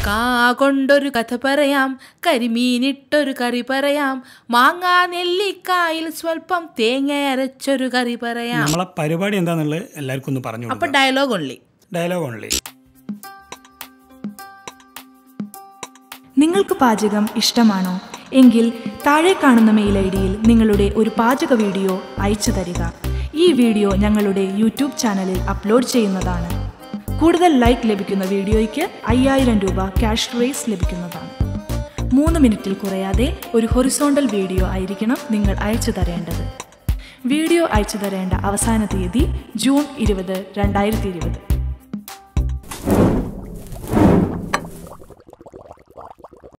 കാ കൊണ്ടൊരു കഥ പറയാം കരിമീനിട്ടൊരു കറി പറയാം മാങ്ങാ നെല്ലിക്കായിൽ സ്വല്പം തേങ്ങ അരച്ചൊരു കറി പറയാം നമ്മളെ പരിപാടി എന്താന്നുള്ളത് എല്ലാവർക്കും ഒന്ന് പറഞ്ഞു അപ്പൊ ഡയലോഗ് ഉള്ളി ഡയലോഗ് ഓൺലി നിങ്ങൾക്ക് പാചകം ഇഷ്ടമാണോ എങ്കിൽ താഴെ കാണുന്ന മെയിൽ ഐ ഡിയിൽ നിങ്ങളുടെ ഒരു പാചക വീഡിയോ അയച്ചു തരിക ഈ വീഡിയോ ഞങ്ങളുടെ യൂട്യൂബ് ചാനലിൽ അപ്ലോഡ് ചെയ്യുന്നതാണ് കൂടുതൽ ലൈക്ക് ലഭിക്കുന്ന വീഡിയോയ്ക്ക് അയ്യായിരം രൂപ ക്യാഷ് പ്രൈസ് ലഭിക്കുന്നതാണ് മൂന്ന് മിനിറ്റിൽ കുറയാതെ ഒരു ഹൊറിസോണ്ടൽ വീഡിയോ ആയിരിക്കണം നിങ്ങൾ അയച്ചു തരേണ്ടത് വീഡിയോ അയച്ചു തരേണ്ട അവസാന തീയതി ജൂൺ ഇരുപത് രണ്ടായിരത്തി ഇരുപത്